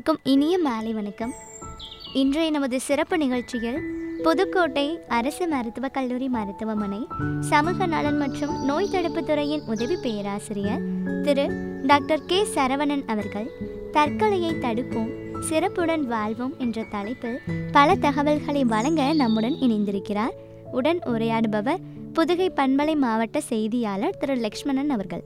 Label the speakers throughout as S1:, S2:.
S1: அனைவருக்கும் இனிய மாலை வணக்கம் இன்றைய நமது சிறப்பு நிகழ்ச்சியில் புதுக்கோட்டை அரசு மருத்துவக் கல்லூரி மருத்துவமனை சமூக நலன் மற்றும் நோய் தடுப்புத் துறையின் உதவி பேராசிரியர் திரு டாக்டர் கே சரவணன் அவர்கள் தற்கொலையை தடுப்போம் சிறப்புடன் வாழ்வோம் என்ற தலைப்பில் பல தகவல்களை வழங்க நம்முடன் இணைந்திருக்கிறார் உடன் உரையாடுபவர் புதுகை பண்பலை மாவட்ட செய்தியாளர் திரு லக்ஷ்மணன் அவர்கள்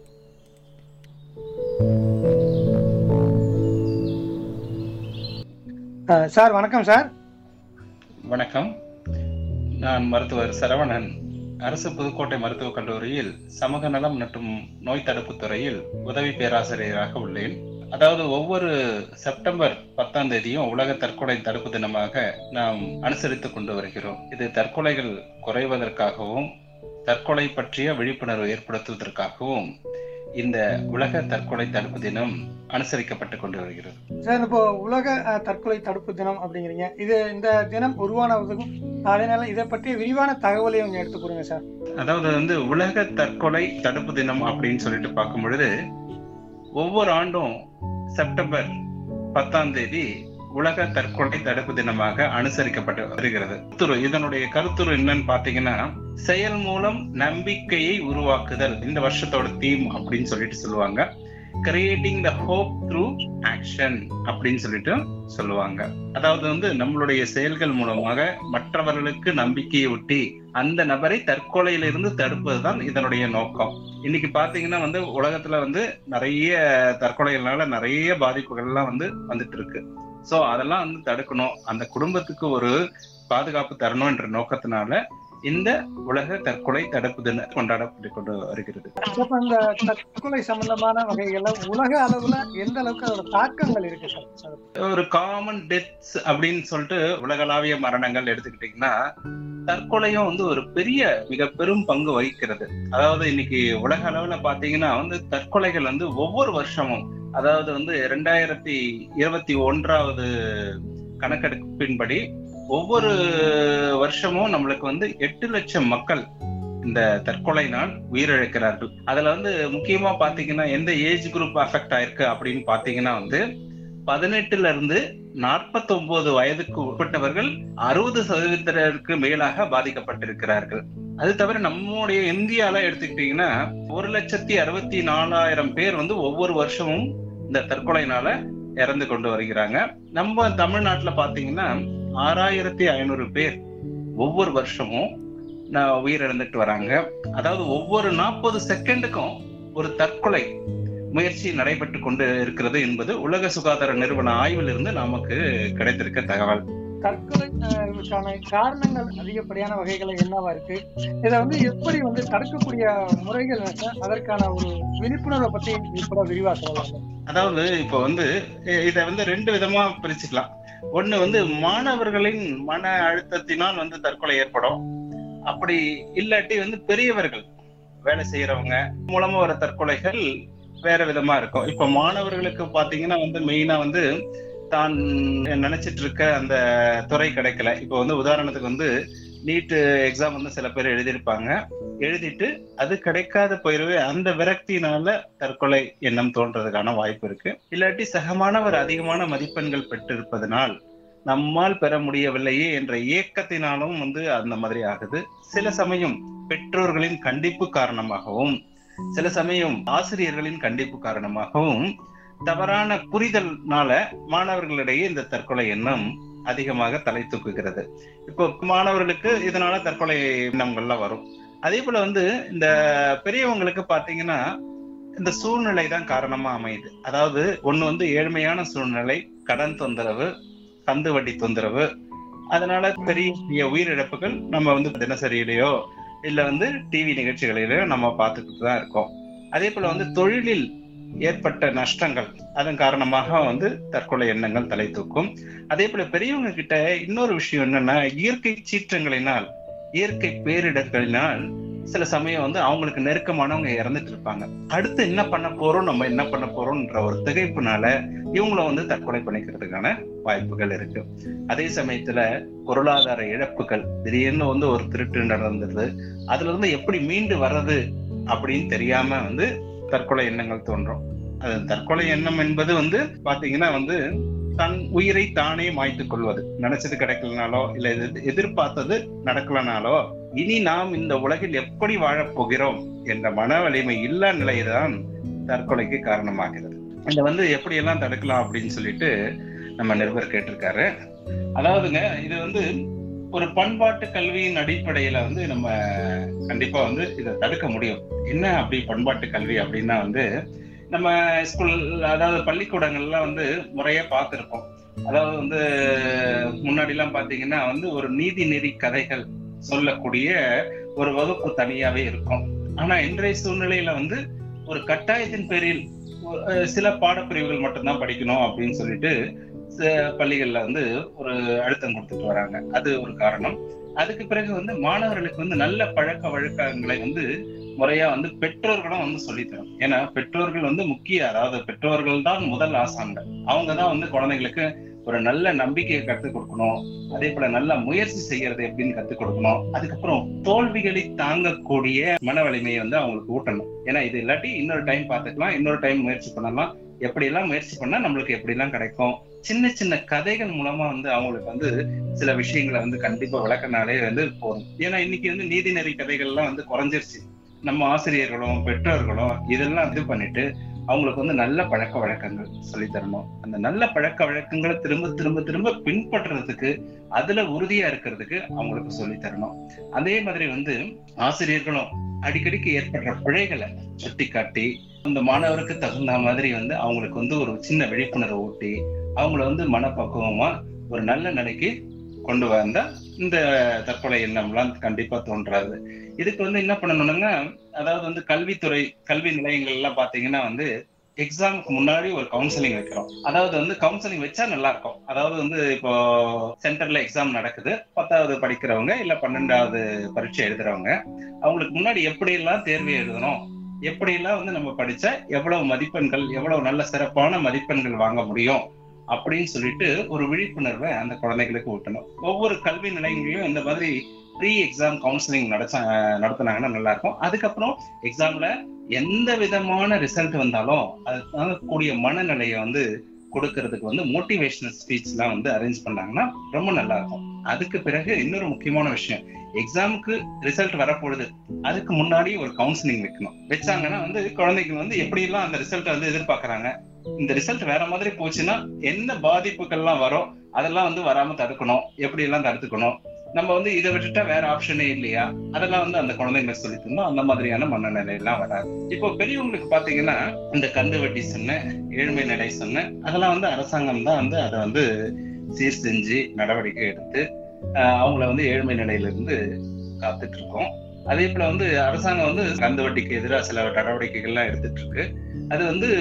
S2: அஹ் சார் வணக்கம் சார்
S3: வணக்கம் நான் மருத்துவர் சரவணன் அரசு புதுக்கோட்டை மருத்துவக் கல்லூரியில் சமூக நலம் மற்றும் நோய் தடுப்பு துறையில் உதவி பேராசிரியராக உள்ளேன் அதாவது ஒவ்வொரு செப்டம்பர் பத்தாம் தேதியும் உலக தற்கொலை தடுப்பு தினமாக நாம் அனுசரித்துக் கொண்டு வருகிறோம் இது தற்கொலைகள் குறைவதற்காகவும் தற்கொலை பற்றிய விழிப்புணர்வு ஏற்படுத்துவதற்காகவும் இந்த உலக தற்கொலை தடுப்பு தினம் அனுசரிக்கப்பட்டு கொண்டு வருகிறது
S2: சார் இப்போ உலக அஹ், தற்கொலை தடுப்பு தினம் அப்படிங்கிறீங்க இது இந்த தினம் உருவானதுக்கும் அதனால இதை பற்றிய விரிவான தகவலையும் கொஞ்சம் எடுத்து கொடுங்க சார்
S3: அதாவது வந்து உலக தற்கொலை தடுப்பு தினம் அப்படின்னு சொல்லிட்டு பார்க்கும் பொழுது ஒவ்வொரு ஆண்டும் செப்டம்பர் பத்தாம் தேதி உலக தற்கொலை தடுப்பு தினமாக அனுசரிக்கப்பட்டு வருகிறது கருத்துரு இதனுடைய கருத்துரு என்னன்னு பாத்தீங்கன்னா செயல் மூலம் நம்பிக்கையை உருவாக்குதல் இந்த வருஷத்தோட தீம் அப்படின்னு சொல்லிட்டு சொல்லுவாங்க creating the hope through action அப்படின்னு சொல்லிட்டு சொல்லுவாங்க அதாவது வந்து நம்மளுடைய செயல்கள் மூலமாக மற்றவர்களுக்கு நம்பிக்கையை ஊட்டி அந்த நபரை தற்கொலையிலிருந்து தடுப்பதுதான் இதனுடைய நோக்கம் இன்னைக்கு பாத்தீங்கன்னா வந்து உலகத்துல வந்து நிறைய தற்கொலைகள்னால நிறைய பாதிப்புகள் எல்லாம் வந்து வந்துட்டு இருக்கு சோ அதெல்லாம் வந்து தடுக்கணும் அந்த குடும்பத்துக்கு ஒரு பாதுகாப்பு தரணும் என்ற நோக்கத்தினால இந்த உலக தற்கொலை தடுப்பு தினம் கொண்டாடப்பட்டு கொண்டு வருகிறது
S2: இப்போ இந்த தற்கொலை சம்பந்தமான வகைகள்ல உலக அளவுல எந்த அளவுக்கு அதோட தாக்கங்கள் இருக்கு சார்
S3: ஒரு காமன் டெத்ஸ் அப்படின்னு சொல்லிட்டு உலகளாவிய மரணங்கள் எடுத்துக்கிட்டீங்கன்னா தற்கொலையும் வந்து ஒரு பெரிய மிக பெரும் பங்கு வகிக்கிறது அதாவது இன்னைக்கு உலக அளவுல பாத்தீங்கன்னா வந்து தற்கொலைகள் வந்து ஒவ்வொரு வருஷமும் அதாவது வந்து ரெண்டாயிரத்தி இருபத்தி ஒன்றாவது கணக்கெடுப்பின்படி ஒவ்வொரு வருஷமும் நம்மளுக்கு வந்து எட்டு லட்சம் மக்கள் இந்த தற்கொலையினால் உயிரிழக்கிறார்கள் அதுல வந்து முக்கியமா பாத்தீங்கன்னா எந்த ஏஜ் குரூப் அஃபெக்ட் ஆயிருக்கு அப்படின்னு பாத்தீங்கன்னா வந்து பதினெட்டுல இருந்து நாற்பத்தி ஒன்பது வயதுக்கு உட்பட்டவர்கள் அறுபது சதவீதத்திற்கு மேலாக பாதிக்கப்பட்டிருக்கிறார்கள் அது தவிர நம்முடைய இந்தியால எடுத்துக்கிட்டீங்கன்னா ஒரு லட்சத்தி அறுபத்தி நாலாயிரம் பேர் வந்து ஒவ்வொரு வருஷமும் இந்த தற்கொலையினால இறந்து கொண்டு வருகிறாங்க நம்ம தமிழ்நாட்டுல பாத்தீங்கன்னா ஆறாயிரத்தி ஐநூறு பேர் ஒவ்வொரு வருஷமும் நான் உயிரிழந்துட்டு வராங்க அதாவது ஒவ்வொரு நாற்பது செகண்டுக்கும் ஒரு தற்கொலை முயற்சி நடைபெற்று கொண்டு இருக்கிறது என்பது உலக சுகாதார நிறுவன ஆய்விலிருந்து நமக்கு கிடைத்திருக்க தகவல்
S2: தற்கொலைக்கான காரணங்கள் அதிகப்படியான வகைகள் என்னவா இருக்கு இதை வந்து எப்படி வந்து தடுக்கக்கூடிய முறைகள் இருக்கு? அதற்கான ஒரு விழிப்புணர்வை பத்தி கூட விரிவா சொல்லலாம்
S3: அதாவது இப்போ வந்து இ- இதை வந்து ரெண்டு விதமா பிரிச்சுக்கலாம் ஒண்ணு வந்து மாணவர்களின் மன அழுத்தத்தினால் வந்து தற்கொலை ஏற்படும் அப்படி இல்லாட்டி வந்து பெரியவர்கள் வேலை செய்யறவங்க மூலமா வர தற்கொலைகள் வேற விதமா இருக்கும் இப்ப மாணவர்களுக்கு பாத்தீங்கன்னா வந்து மெயினா வந்து தான் நினைச்சிட்டு இருக்க அந்த துறை கிடைக்கல இப்போ வந்து உதாரணத்துக்கு வந்து நீட் எக்ஸாம் வந்து சில பேர் எழுதியிருப்பாங்க எழுதிட்டு அது கிடைக்காத போயிடவே அந்த விரக்தியினால தற்கொலை எண்ணம் தோன்றதுக்கான வாய்ப்பு இருக்கு இல்லாட்டி சகமானவர் அதிகமான மதிப்பெண்கள் பெற்றிருப்பதனால் நம்மால் பெற முடியவில்லையே என்ற ஏக்கத்தினாலும் வந்து அந்த மாதிரி ஆகுது சில சமயம் பெற்றோர்களின் கண்டிப்பு காரணமாகவும் சில சமயம் ஆசிரியர்களின் கண்டிப்பு காரணமாகவும் தவறான புரிதல்னால மாணவர்களிடையே இந்த தற்கொலை எண்ணம் அதிகமாக தலை தூக்குகிறது இப்போ மாணவர்களுக்கு இதனால தற்கொலை எண்ணங்கள்லாம் வரும் அதே போல வந்து இந்த பெரியவங்களுக்கு பாத்தீங்கன்னா இந்த சூழ்நிலை தான் காரணமா அமையுது அதாவது ஒண்ணு வந்து ஏழ்மையான சூழ்நிலை கடன் தொந்தரவு கந்து வட்டி தொந்தரவு அதனால பெரிய உயிரிழப்புகள் நம்ம வந்து தினசரியிலேயோ இல்ல வந்து டிவி நிகழ்ச்சிகளிலேயோ நம்ம பார்த்துக்கிட்டு தான் இருக்கோம் அதே போல வந்து தொழிலில் ஏற்பட்ட நஷ்டங்கள் அதன் காரணமாக வந்து தற்கொலை எண்ணங்கள் தலை தூக்கும் அதே போல பெரியவங்க கிட்ட இன்னொரு விஷயம் என்னன்னா இயற்கை சீற்றங்களினால் இயற்கை பேரிடர்களினால் சில சமயம் வந்து அவங்களுக்கு நெருக்கமானவங்க இறந்துட்டு இருப்பாங்க அடுத்து என்ன பண்ண போறோம் நம்ம என்ன பண்ண போறோம்ன்ற ஒரு திகைப்புனால இவங்கள வந்து தற்கொலை பண்ணிக்கிறதுக்கான வாய்ப்புகள் இருக்கு அதே சமயத்துல பொருளாதார இழப்புகள் திடீர்னு வந்து ஒரு திருட்டு நடந்தது அதுல இருந்து எப்படி மீண்டு வர்றது அப்படின்னு தெரியாம வந்து தற்கொலை எண்ணங்கள் தோன்றும் அது தற்கொலை எண்ணம் என்பது வந்து பாத்தீங்கன்னா வந்து தன் உயிரை தானே மாய்த்துக் கொள்வது நினைச்சது கிடைக்கலனாலோ இல்ல எதிர்- எதிர்பார்த்தது நடக்கலனாலோ இனி நாம் இந்த உலகில் எப்படி வாழப் போகிறோம் என்ற மன வலிமை இல்லா நிலைதான் தற்கொலைக்கு காரணமாகிறது இதை வந்து எப்படி எல்லாம் தடுக்கலாம் அப்படின்னு சொல்லிட்டு நம்ம நிருபர் கேட்டிருக்காரு அதாவதுங்க இது வந்து ஒரு பண்பாட்டு கல்வியின் அடிப்படையில வந்து நம்ம கண்டிப்பா வந்து இதை தடுக்க முடியும் என்ன அப்படி பண்பாட்டு கல்வி அப்படின்னா வந்து நம்ம ஸ்கூல் அதாவது பள்ளிக்கூடங்கள்ல வந்து முறையா பார்த்திருப்போம் அதாவது வந்து முன்னாடி எல்லாம் பாத்தீங்கன்னா வந்து ஒரு நீதி நெறி கதைகள் சொல்லக்கூடிய ஒரு வகுப்பு தனியாவே இருக்கும் ஆனா இன்றைய சூழ்நிலையில வந்து ஒரு கட்டாயத்தின் பேரில் ஒரு, அஹ், சில பாடப்பிரிவுகள் மட்டும்தான் படிக்கணும் அப்படின்னு சொல்லிட்டு ச- பள்ளிகள்ல வந்து ஒரு அழுத்தம் கொடுத்துட்டு வராங்க அது ஒரு காரணம் அதுக்கு பிறகு வந்து மாணவர்களுக்கு வந்து நல்ல பழக்க வழக்கங்களை வந்து முறையா வந்து பெற்றோர்களும் வந்து சொல்லித்தரும் ஏன்னா பெற்றோர்கள் வந்து முக்கிய அதாவது பெற்றோர்கள் தான் முதல் ஆசான்கள் அவங்க தான் வந்து குழந்தைங்களுக்கு ஒரு நல்ல நம்பிக்கையை கற்றுக் கொடுக்கணும் அதே போல நல்ல முயற்சி செய்யறது எப்படின்னு கத்துக் கொடுக்கணும் அதுக்கப்புறம் தோல்விகளை தாங்கக்கூடிய மன வலிமையை வந்து அவங்களுக்கு ஊட்டணும் ஏன்னா இது இல்லாட்டி இன்னொரு டைம் பார்த்துக்கலாம் இன்னொரு டைம் முயற்சி பண்ணலாம் எப்படி எல்லாம் முயற்சி பண்ணா நம்மளுக்கு எப்படி எல்லாம் கிடைக்கும் சின்ன சின்ன கதைகள் மூலமா வந்து அவங்களுக்கு வந்து சில விஷயங்களை வந்து கண்டிப்பா விளக்கனாலே வந்து போதும் ஏன்னா இன்னைக்கு வந்து நீதிநெறி கதைகள்லாம் வந்து குறைஞ்சிருச்சு நம்ம ஆசிரியர்களும் பெற்றோர்களும் இதெல்லாம் இது பண்ணிட்டு அவங்களுக்கு வந்து நல்ல பழக்க வழக்கங்கள் சொல்லித் தரணும் அந்த நல்ல பழக்க வழக்கங்களை திரும்ப திரும்ப திரும்ப பின்பற்றுறதுக்கு அதுல உறுதியா இருக்கிறதுக்கு அவங்களுக்கு சொல்லித் தரணும் அதே மாதிரி வந்து ஆசிரியர்களும் அடிக்கடிக்கு ஏற்படுற பிழைகளை சுட்டி காட்டி அந்த மாணவருக்கு தகுந்த மாதிரி வந்து அவங்களுக்கு வந்து ஒரு சின்ன விழிப்புணர்வு ஊட்டி அவங்கள வந்து மனப்பக்குவமா ஒரு நல்ல நிலைக்கு கொண்டு வந்தா இந்த தற்கொலை எண்ணம்லாம் கண்டிப்பா தோன்றாது இதுக்கு வந்து என்ன பண்ணணும்னாங்க அதாவது வந்து கல்வித்துறை கல்வி நிலையங்கள் எல்லாம் பாத்தீங்கன்னா வந்து எக்ஸாமுக்கு முன்னாடி ஒரு கவுன்சிலிங் வைக்கிறோம் அதாவது வந்து கவுன்சிலிங் வச்சா நல்லா இருக்கும் அதாவது வந்து இப்போ சென்டர்ல எக்ஸாம் நடக்குது பத்தாவது படிக்கிறவங்க இல்ல பன்னெண்டாவது பரீட்சை எழுதுறவங்க அவங்களுக்கு முன்னாடி எப்படி எல்லாம் தேர்வு எழுதணும் எப்படி எல்லாம் வந்து நம்ம படிச்சா எவ்வளவு மதிப்பெண்கள் எவ்வளவு நல்ல சிறப்பான மதிப்பெண்கள் வாங்க முடியும் அப்படின்னு சொல்லிட்டு ஒரு விழிப்புணர்வை அந்த குழந்தைகளுக்கு ஊட்டணும் ஒவ்வொரு கல்வி நிலையங்களிலும் இந்த மாதிரி ப்ரீ எக்ஸாம் கவுன்சிலிங் நடத்த நடத்தினாங்கன்னா நல்லா இருக்கும் அதுக்கப்புறம் எக்ஸாம்ல எந்த விதமான ரிசல்ட் வந்தாலும் அது கூடிய மனநிலையை வந்து கொடுக்கறதுக்கு வந்து மோட்டிவேஷனல் ஸ்பீச் எல்லாம் வந்து அரேஞ்ச் பண்ணாங்கன்னா ரொம்ப நல்லா இருக்கும் அதுக்கு பிறகு இன்னொரு முக்கியமான விஷயம் எக்ஸாமுக்கு ரிசல்ட் வரப்போகுது அதுக்கு முன்னாடி ஒரு கவுன்சிலிங் வைக்கணும் வச்சாங்கன்னா வந்து குழந்தைங்க வந்து எப்படி எல்லாம் அந்த ரிசல்ட் வந்து எதிர்பார்க்கறாங்க இந்த ரிசல்ட் வேற மாதிரி போச்சுன்னா என்ன பாதிப்புகள்லாம் வரும் அதெல்லாம் வந்து வராம தடுக்கணும் எப்படி எல்லாம் தடுத்துக்கணும் நம்ம வந்து இதை விட்டுட்டா வேற ஆப்ஷனே இல்லையா அதெல்லாம் வந்து அந்த குழந்தைங்களுக்கு சொல்லி தந்தோம் அந்த மாதிரியான மனநிலை எல்லாம் வராது இப்போ பெரியவங்களுக்கு பாத்தீங்கன்னா இந்த கந்து வட்டி சொன்ன ஏழ்மை நிலை சொன்ன அதெல்லாம் வந்து அரசாங்கம் தான் வந்து அதை வந்து சீர் செஞ்சு நடவடிக்கை எடுத்து ஆஹ் அவங்கள வந்து ஏழ்மை நிலையில இருந்து காத்துட்டு இருக்கோம் அதே போல வந்து அரசாங்கம் வந்து கந்து வட்டிக்கு எதிராக சில நடவடிக்கைகள்லாம் எடுத்துட்டு இருக்கு அது வந்து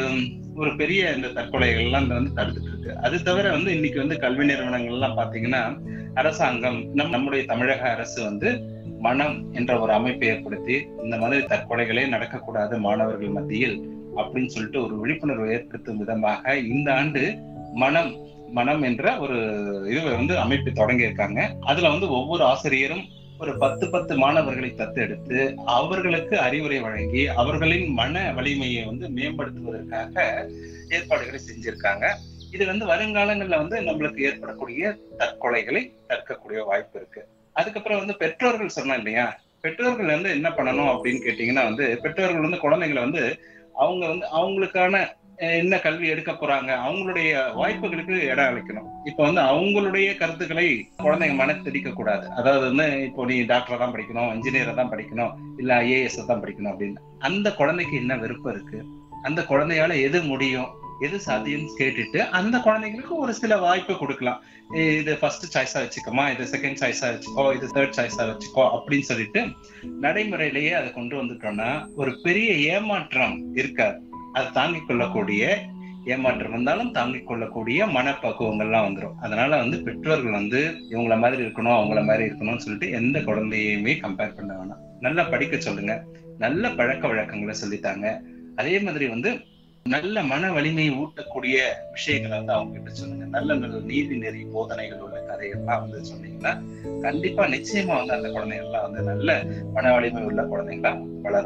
S3: ஒரு பெரிய இந்த தற்கொலைகள்லாம் வந்து தடுத்துட்டு இருக்கு அது தவிர வந்து இன்னைக்கு வந்து கல்வி நிறுவனங்கள்லாம் பாத்தீங்கன்னா அரசாங்கம் நம் நம்முடைய தமிழக அரசு வந்து மனம் என்ற ஒரு அமைப்பை ஏற்படுத்தி இந்த மாதிரி தற்கொலைகளே நடக்கக்கூடாது மாணவர்கள் மத்தியில் அப்படின்னு சொல்லிட்டு ஒரு விழிப்புணர்வு ஏற்படுத்தும் விதமாக இந்த ஆண்டு மனம் மனம் என்ற ஒரு இது வந்து அமைப்பு தொடங்கி இருக்காங்க அதுல வந்து ஒவ்வொரு ஆசிரியரும் ஒரு பத்து பத்து மாணவர்களை தத்தெடுத்து அவர்களுக்கு அறிவுரை வழங்கி அவர்களின் மன வலிமையை வந்து மேம்படுத்துவதற்காக ஏற்பாடுகளை செஞ்சிருக்காங்க இது வந்து வருங்காலங்கள்ல வந்து நம்மளுக்கு ஏற்படக்கூடிய தற்கொலைகளை தடுக்கக்கூடிய வாய்ப்பு இருக்கு அதுக்கப்புறம் வந்து பெற்றோர்கள் சொன்னோம் இல்லையா பெற்றோர்கள் வந்து என்ன பண்ணணும் அப்படின்னு கேட்டீங்கன்னா வந்து பெற்றோர்கள் வந்து குழந்தைங்களை வந்து அவங்க வந்து அவங்களுக்கான என்ன கல்வி எடுக்க போறாங்க அவங்களுடைய வாய்ப்புகளுக்கு இடம் அளிக்கணும் இப்ப வந்து அவங்களுடைய கருத்துக்களை குழந்தைங்க மன திணிக்க கூடாது அதாவது வந்து இப்போ நீ டாக்டரை தான் படிக்கணும் இன்ஜினியரை தான் படிக்கணும் இல்ல ஐஏஎஸ் தான் படிக்கணும் அப்படின்னு அந்த குழந்தைக்கு என்ன விருப்பம் இருக்கு அந்த குழந்தையால எது முடியும் எது சாத்தியம் கேட்டுட்டு அந்த குழந்தைங்களுக்கு ஒரு சில வாய்ப்பு கொடுக்கலாம் இது ஃபர்ஸ்ட் சாய்ஸா வச்சுக்கோமா இது செகண்ட் சாய்ஸா வச்சுக்கோ இது தேர்ட் சாய்ஸா வச்சுக்கோ அப்படின்னு சொல்லிட்டு நடைமுறையிலேயே அதை கொண்டு வந்துட்டோம்னா ஒரு பெரிய ஏமாற்றம் இருக்காது அதை தாங்கிக் கொள்ளக்கூடிய ஏமாற்றம் வந்தாலும் தாங்கிக் கொள்ளக்கூடிய மனப்பக்குவங்கள்லாம் வந்துடும் அதனால வந்து பெற்றோர்கள் வந்து இவங்கள மாதிரி இருக்கணும் அவங்கள மாதிரி இருக்கணும்னு சொல்லிட்டு எந்த குழந்தையுமே கம்பேர் பண்ண வேணாம் நல்லா படிக்க சொல்லுங்க நல்ல பழக்க வழக்கங்களை சொல்லித்தாங்க அதே மாதிரி வந்து நல்ல மன வலிமையை ஊட்டக்கூடிய விஷயங்களை வந்து அவங்க கிட்ட சொல்லுங்க நல்ல நல்ல நீதி நெறி போதனைகள் உள்ள கதைகள்லாம் வந்து சொன்னீங்கன்னா கண்டிப்பா நிச்சயமா வந்து அந்த குழந்தைகள்லாம் வந்து நல்ல மன வலிமை உள்ள குழந்தைங்களா வளரும்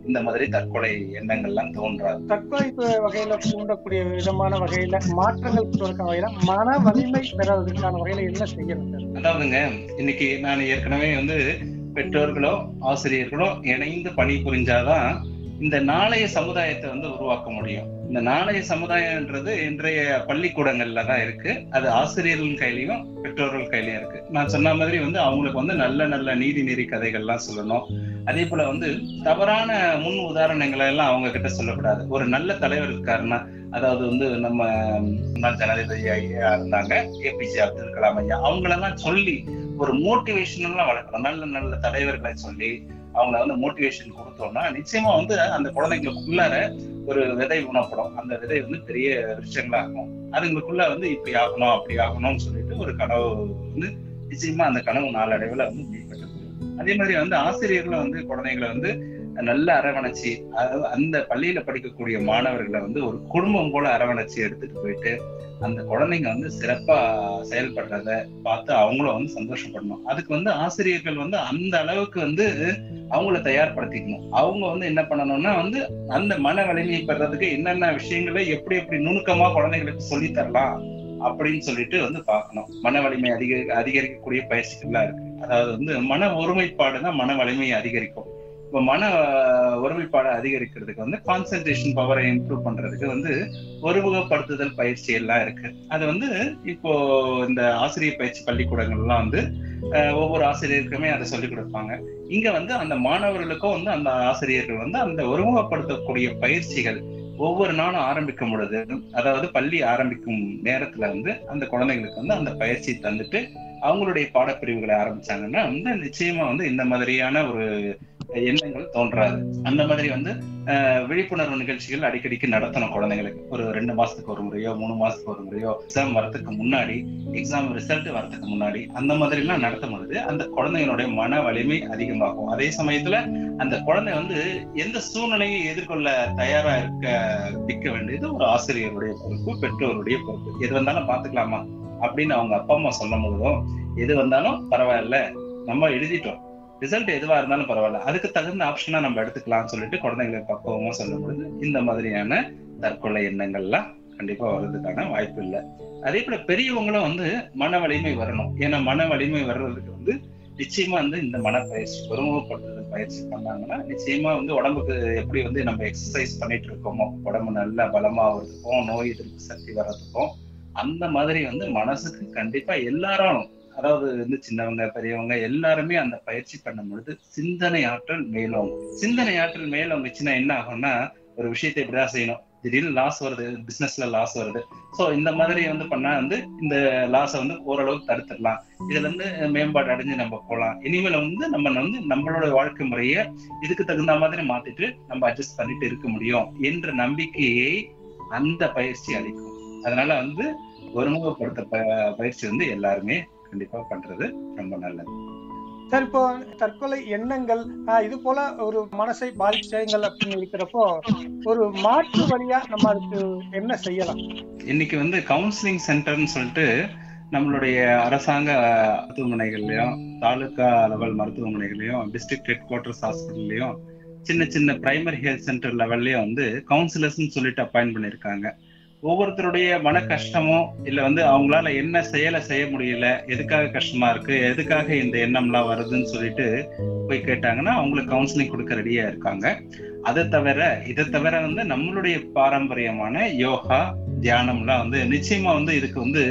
S3: இந்த மாதிரி தற்கொலை எண்ணங்கள்லாம் தோன்றாது
S2: தற்கொலை வகையில தூண்டக்கூடிய விதமான வகையில மாற்றங்கள் கொண்டு வரக்க வகையில மன வலிமை பெறதுக்கான வகையில என்ன செய்யணும் சார்
S3: அதாவதுங்க இன்னைக்கு நான் ஏற்கனவே வந்து பெற்றோர்களோ ஆசிரியர்களோ இணைந்து பணி புரிஞ்சாதான் இந்த நாளைய சமுதாயத்தை வந்து உருவாக்க முடியும் இந்த நாளைய சமுதாயம்ன்றது இன்றைய பள்ளிக்கூடங்கள்ல தான் இருக்கு அது ஆசிரியர்கள் கையிலயும் பெற்றோர்கள் கையிலயும் இருக்கு நான் சொன்ன மாதிரி வந்து அவங்களுக்கு வந்து நல்ல நல்ல நீதி நெறி கதைகள்லாம் சொல்லணும் அதே போல வந்து தவறான முன் உதாரணங்களை எல்லாம் அவங்க கிட்ட சொல்லக்கூடாது ஒரு நல்ல தலைவர் இருக்காருன்னா அதாவது வந்து நம்ம முன்னாள் ஜனாதிபதி ஐயா இருந்தாங்க ஏபிஜே அப்துல் கலாம் ஐயா அவங்களெல்லாம் சொல்லி ஒரு மோட்டிவேஷனெல்லாம் வளர்க்கணும் நல்ல நல்ல தலைவர்களை சொல்லி அவங்கள வந்து மோட்டிவேஷன் கொடுத்தோம்னா நிச்சயமா வந்து அந்த குழந்தைங்களுக்குள்ளார ஒரு விதை உணப்படும் அந்த விதை வந்து பெரிய விஷயங்களாகும் அதுங்களுக்குள்ள வந்து இப்படி ஆகணும் அப்படி ஆகணும்னு சொல்லிட்டு ஒரு கனவு வந்து நிச்சயமா அந்த கனவு நாளடைவுல வந்து மேம்பட்டு அதே மாதிரி வந்து ஆசிரியர்களும் வந்து குழந்தைங்களை வந்து நல்ல அரவணைச்சு அதாவது அந்த பள்ளியில படிக்கக்கூடிய மாணவர்களை வந்து ஒரு குடும்பம் போல அரவணைச்சு எடுத்துட்டு போயிட்டு அந்த குழந்தைங்க வந்து சிறப்பா செயல்படுறத பார்த்து அவங்களும் வந்து சந்தோஷப்படணும் அதுக்கு வந்து ஆசிரியர்கள் வந்து அந்த அளவுக்கு வந்து அவங்கள தயார்படுத்திக்கணும் அவங்க வந்து என்ன பண்ணணும்னா வந்து அந்த மன வலிமையை பெறதுக்கு என்னென்ன விஷயங்களை எப்படி எப்படி நுணுக்கமா குழந்தைங்களுக்கு சொல்லி தரலாம் அப்படின்னு சொல்லிட்டு வந்து பார்க்கணும் மன வலிமை அதிக அதிகரிக்கக்கூடிய பயிற்சிகள்லாம் இருக்கு அதாவது வந்து மன ஒருமைப்பாடு தான் மன வலிமையை அதிகரிக்கும் இப்போ மன ஒருமைப்பாடு அதிகரிக்கிறதுக்கு வந்து கான்சென்ட்ரேஷன் பவரை இம்ப்ரூவ் பண்றதுக்கு வந்து ஒருமுகப்படுத்துதல் பயிற்சி எல்லாம் இருக்கு அது வந்து இப்போ இந்த ஆசிரியர் பயிற்சி பள்ளிக்கூடங்கள்லாம் வந்து ஒவ்வொரு ஆசிரியருக்குமே அதை சொல்லிக் கொடுப்பாங்க இங்க வந்து அந்த மாணவர்களுக்கும் வந்து அந்த ஆசிரியர்கள் வந்து அந்த ஒருமுகப்படுத்தக்கூடிய பயிற்சிகள் ஒவ்வொரு நாளும் ஆரம்பிக்கும் பொழுது அதாவது பள்ளி ஆரம்பிக்கும் நேரத்துல வந்து அந்த குழந்தைங்களுக்கு வந்து அந்த பயிற்சி தந்துட்டு அவங்களுடைய பாடப்பிரிவுகளை ஆரம்பிச்சாங்கன்னா வந்து நிச்சயமா வந்து இந்த மாதிரியான ஒரு எண்ணங்கள் தோன்றாது அந்த மாதிரி வந்து விழிப்புணர்வு நிகழ்ச்சிகள் அடிக்கடிக்கு நடத்தணும் குழந்தைங்களுக்கு ஒரு ரெண்டு மாசத்துக்கு ஒரு முறையோ மூணு மாசத்துக்கு ஒரு முறையோ எக்ஸாம் வரதுக்கு முன்னாடி எக்ஸாம் ரிசல்ட் வரதுக்கு முன்னாடி அந்த மாதிரி எல்லாம் நடத்தும் பொழுது அந்த குழந்தைகளுடைய மன வலிமை அதிகமாகும் அதே சமயத்துல அந்த குழந்தை வந்து எந்த சூழ்நிலையை எதிர்கொள்ள தயாரா இருக்க நிற்க வேண்டியது ஒரு ஆசிரியருடைய பொறுப்பு பெற்றோருடைய பொறுப்பு எது வந்தாலும் பாத்துக்கலாமா அப்படின்னு அவங்க அப்பா அம்மா சொல்லும் பொழுதும் எது வந்தாலும் பரவாயில்ல நம்ம எழுதிட்டோம் ரிசல்ட் எதுவா இருந்தாலும் பரவாயில்ல அதுக்கு தகுந்த ஆப்ஷனா நம்ம எடுத்துக்கலாம்னு சொல்லிட்டு குழந்தைங்களுக்கு பக்குவமா சொல்லும் பொழுது இந்த மாதிரியான தற்கொலை எண்ணங்கள்லாம் கண்டிப்பா வர்றதுக்கான வாய்ப்பு இல்லை அதே போல பெரியவங்களும் வந்து மன வலிமை வரணும் ஏன்னா மன வலிமை வர்றதுக்கு வந்து நிச்சயமா வந்து இந்த மனப்பயிற்சி ஒருமுகப்படுத்துதல் பயிற்சி பண்ணாங்கன்னா நிச்சயமா வந்து உடம்புக்கு எப்படி வந்து நம்ம எக்ஸசைஸ் பண்ணிட்டு இருக்கோமோ உடம்பு நல்லா பலமாகிறதுக்கும் நோய் எதிர்ப்பு சக்தி வர்றதுக்கும் அந்த மாதிரி வந்து மனசுக்கு கண்டிப்பா எல்லாரும் அதாவது வந்து சின்னவங்க பெரியவங்க எல்லாருமே அந்த பயிற்சி பண்ணும் பொழுது சிந்தனை ஆற்றல் மேலோங்கும் சிந்தனை ஆற்றல் மேலோங்குச்சுன்னா என்ன ஆகும்னா ஒரு விஷயத்தை இப்படிதான் செய்யணும் திடீர்னு லாஸ் வருது பிசினஸ்ல லாஸ் வருது சோ இந்த மாதிரி வந்து பண்ணா வந்து இந்த லாஸை வந்து ஓரளவுக்கு தடுத்துடலாம் இதுல இருந்து மேம்பாடு அடைஞ்சு நம்ம போகலாம் இனிமேல வந்து நம்ம வந்து நம்மளோட வாழ்க்கை முறைய இதுக்கு தகுந்த மாதிரி மாத்திட்டு நம்ம அட்ஜஸ்ட் பண்ணிட்டு இருக்க முடியும் என்ற நம்பிக்கையை அந்த பயிற்சி அளிக்கும் அதனால வந்து ஒருமுகப்படுத்த பயிற்சி வந்து எல்லாருமே கண்டிப்பா பண்றது ரொம்ப நல்லது
S2: சார் இப்போ தற்கொலை எண்ணங்கள் இது போல ஒரு மனசை பாதிச்சங்கள் அப்படின்னு இருக்கிறப்போ ஒரு மாற்று வழியா நம்ம அதுக்கு என்ன செய்யலாம்
S3: இன்னைக்கு வந்து கவுன்சிலிங் சென்டர்னு சொல்லிட்டு நம்மளுடைய அரசாங்க மருத்துவமனைகள்லயும் தாலுகா லெவல் மருத்துவமனைகளையும் டிஸ்ட்ரிக்ட் ஹெட் குவார்டர்ஸ் ஹாஸ்பிட்டல்லையும் சின்ன சின்ன பிரைமரி ஹெல்த் சென்டர் லெவல்லயும் வந்து கவுன்சிலர்ஸ்னு சொல்லிட்டு அப்பாயின்ட் பண்ணிருக்காங்க ஒவ்வொருத்தருடைய மன கஷ்டமோ இல்ல வந்து அவங்களால என்ன செயலை செய்ய முடியல எதுக்காக கஷ்டமா இருக்கு எதுக்காக இந்த எண்ணம்லாம் வருதுன்னு சொல்லிட்டு போய் கேட்டாங்கன்னா அவங்களுக்கு கவுன்சிலிங் கொடுக்க ரெடியா இருக்காங்க அதை தவிர இதை தவிர வந்து நம்மளுடைய பாரம்பரியமான யோகா தியானம்லாம் வந்து நிச்சயமா வந்து இதுக்கு வந்து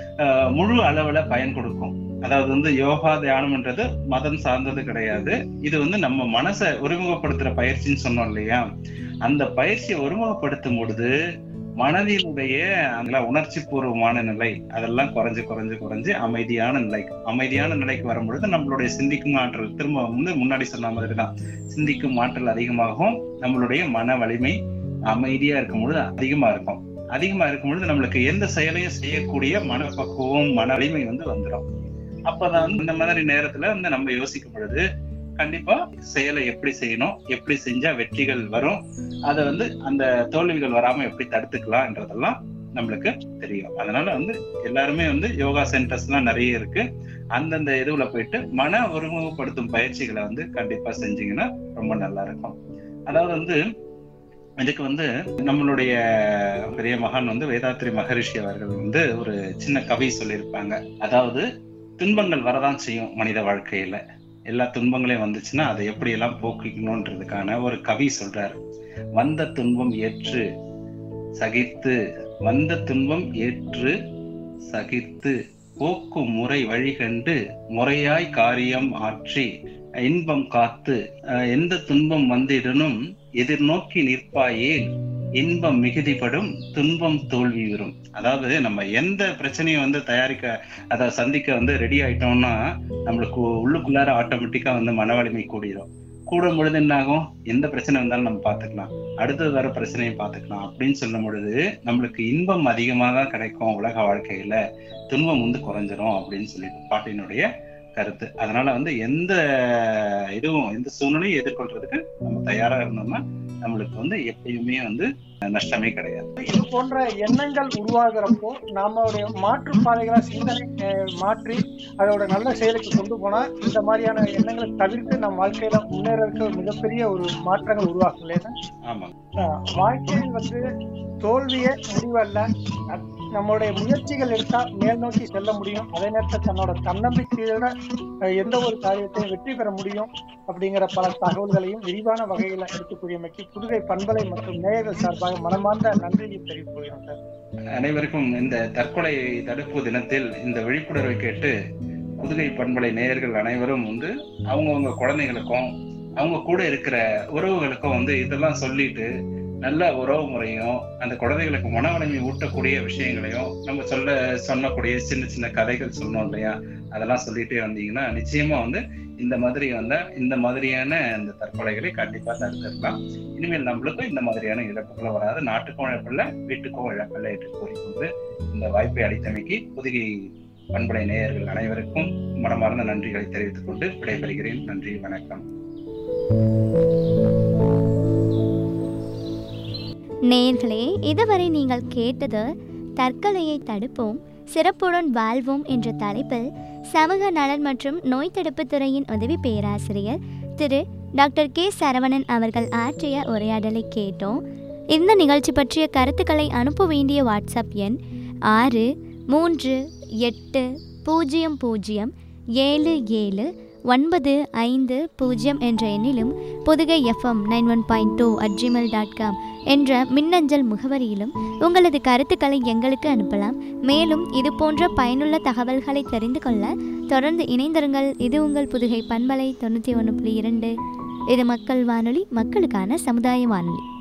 S3: முழு அளவுல பயன் கொடுக்கும் அதாவது வந்து யோகா தியானம்ன்றது மதம் சார்ந்தது கிடையாது இது வந்து நம்ம மனசை ஒருமுகப்படுத்துற பயிற்சின்னு சொன்னோம் இல்லையா அந்த பயிற்சியை ஒருமுகப்படுத்தும் பொழுது மனதினுடைய அந்த உணர்ச்சி பூர்வமான நிலை அதெல்லாம் குறைஞ்சு குறைஞ்சு குறைஞ்சு அமைதியான நிலை அமைதியான நிலைக்கு வரும்பொழுது நம்மளுடைய சிந்திக்கும் ஆற்றல் திரும்ப வந்து முன்னாடி சொன்ன மாதிரி தான் சிந்திக்கும் ஆற்றல் அதிகமாகும் நம்மளுடைய மன வலிமை அமைதியா இருக்கும் பொழுது அதிகமா இருக்கும் அதிகமா இருக்கும் பொழுது நம்மளுக்கு எந்த செயலையும் செய்யக்கூடிய மனப்பக்குவம் மன வலிமை வந்து வந்துடும் அப்பதான் வந்து இந்த மாதிரி நேரத்துல வந்து நம்ம யோசிக்கும் பொழுது கண்டிப்பா செயலை எப்படி செய்யணும் எப்படி செஞ்சா வெற்றிகள் வரும் அதை வந்து அந்த தோல்விகள் வராம எப்படி தடுத்துக்கலாம்ன்றதெல்லாம் நம்மளுக்கு தெரியும் அதனால வந்து எல்லாருமே வந்து யோகா சென்டர்ஸ் எல்லாம் நிறைய இருக்கு அந்தந்த இதுல போயிட்டு மன ஒருமுகப்படுத்தும் பயிற்சிகளை வந்து கண்டிப்பா செஞ்சீங்கன்னா ரொம்ப நல்லா இருக்கும் அதாவது வந்து இதுக்கு வந்து நம்மளுடைய பெரிய மகான் வந்து வேதாத்ரி மகரிஷி அவர்கள் வந்து ஒரு சின்ன கவி சொல்லியிருப்பாங்க அதாவது துன்பங்கள் வரதான் செய்யும் மனித வாழ்க்கையில எல்லா துன்பங்களையும் வந்துச்சுன்னா அதை எப்படியெல்லாம் போக்கிக்கணுன்றதுக்கான ஒரு கவி சொல்றாரு வந்த துன்பம் ஏற்று சகித்து வந்த துன்பம் ஏற்று சகித்து போக்கும் முறை வழிகண்டு முறையாய் காரியம் ஆற்றி இன்பம் காத்து அஹ், எந்த துன்பம் வந்திடனும் எதிர்நோக்கி நிற்பாயேல் இன்பம் மிகுதிப்படும் துன்பம் தோல்வி வரும் அதாவது நம்ம எந்த பிரச்சனையும் வந்து தயாரிக்க அதை சந்திக்க வந்து ரெடி ஆயிட்டோம்னா நம்மளுக்கு உள்ளுக்குள்ளார ஆட்டோமேட்டிக்கா வந்து மன வலிமை கூடிடும் கூடும் பொழுது என்ன ஆகும் எந்த பிரச்சனை வந்தாலும் நம்ம பார்த்துக்கலாம் அடுத்தது வர பிரச்சனையும் பார்த்துக்கலாம் அப்படின்னு சொல்லும் பொழுது நம்மளுக்கு இன்பம் அதிகமாக தான் கிடைக்கும் உலக வாழ்க்கையில துன்பம் வந்து குறைஞ்சிரும் அப்படின்னு சொல்லிட்டு பாட்டினுடைய கருத்து அதனால வந்து எந்த இதுவும் எந்த சூழ்நிலையும் எதிர்கொள்றதுக்கு நம்ம தயாரா இருந்தோம்னா நம்மளுக்கு வந்து எப்பயுமே வந்து நஷ்டமே கிடையாது
S2: இது போன்ற எண்ணங்கள் உருவாகிறப்போ நம்மளுடைய மாற்று பாதைகளா சிந்தனை அஹ், மாற்றி அதோட நல்ல செயலுக்கு கொண்டு போனா இந்த மாதிரியான எண்ணங்களை தவிர்த்து நம் வாழ்க்கையில முன்னேறதுக்கு ஒரு மிகப்பெரிய ஒரு மாற்றங்கள் உருவாகும் இல்லையா
S3: ஆமா
S2: அஹ், வாழ்க்கையில் வந்து தோல்வியே முடிவல்ல அத்- நம்மளுடைய முயற்சிகள் எடுத்தா மேல் நோக்கி செல்ல முடியும் அதே நேரத்தில் தன்னோட தன்னம்பிக்கையோட அஹ், எந்த ஒரு காரியத்தையும் வெற்றி பெற முடியும் அப்படிங்கிற பல தகவல்களையும் விரிவான வகையில் எடுத்துக்கூடியமைக்கு புதுகை பண்பலை மற்றும் நேயர்கள் சார்பாக மனமார்ந்த நன்றியை தெரிவித்துக் கொள்கிறோம் சார்
S3: அனைவருக்கும் இந்த தற்கொலை தடுப்பு தினத்தில் இந்த விழிப்புணர்வை கேட்டு புதுகை பண்பலை நேயர்கள் அனைவரும் வந்து அவங்கவங்க குழந்தைகளுக்கும் அவங்க கூட இருக்கிற உறவுகளுக்கும் வந்து இதெல்லாம் சொல்லிட்டு நல்ல உறவு முறையும் அந்த குழந்தைகளுக்கு மன வலிமை ஊட்டக்கூடிய விஷயங்களையும் நம்ம சொல்ல சொன்னக்கூடிய சின்ன சின்ன கதைகள் சொன்னோம் இல்லையா அதெல்லாம் சொல்லிட்டே வந்தீங்கன்னா நிச்சயமா வந்து இந்த மாதிரி வந்தா இந்த மாதிரியான இந்த தற்கொலைகளை கண்டிப்பா தடுத்திருக்கலாம் இனிமேல் நம்மளுக்கும் இந்த மாதிரியான இழப்புகள் வராது நாட்டுக்கும் இழப்பில்லை வீட்டுக்கும் இழப்பில்லை என்று கூறிக்கொண்டு இந்த வாய்ப்பை அளித்தமைக்கு புதுகை பண்பலை நேயர்கள் அனைவருக்கும் மனமார்ந்த நன்றிகளை தெரிவித்துக் கொண்டு விடைபெறுகிறேன் நன்றி வணக்கம்
S1: நேர்களே இதுவரை நீங்கள் கேட்டது தற்கொலையை தடுப்போம் சிறப்புடன் வாழ்வோம் என்ற தலைப்பில் சமூக நலன் மற்றும் நோய் தடுப்புத் துறையின் உதவி பேராசிரியர் திரு டாக்டர் கே சரவணன் அவர்கள் ஆற்றிய உரையாடலை கேட்டோம் இந்த நிகழ்ச்சி பற்றிய கருத்துக்களை அனுப்ப வேண்டிய வாட்ஸ்அப் எண் ஆறு மூன்று எட்டு பூஜ்ஜியம் பூஜ்ஜியம் ஏழு ஏழு ஒன்பது ஐந்து பூஜ்ஜியம் என்ற எண்ணிலும் Pudhugai FM nine one point two at Gmail dot com என்ற மின்னஞ்சல் முகவரியிலும் உங்களது கருத்துக்களை எங்களுக்கு அனுப்பலாம் மேலும் இது போன்ற பயனுள்ள தகவல்களை தெரிந்து கொள்ள தொடர்ந்து இணைந்திருங்கள் இது உங்கள் புதுகை பண்பலை தொண்ணூற்றி ஒன்று புள்ளி இரண்டு இது மக்கள் வானொலி மக்களுக்கான சமுதாய வானொலி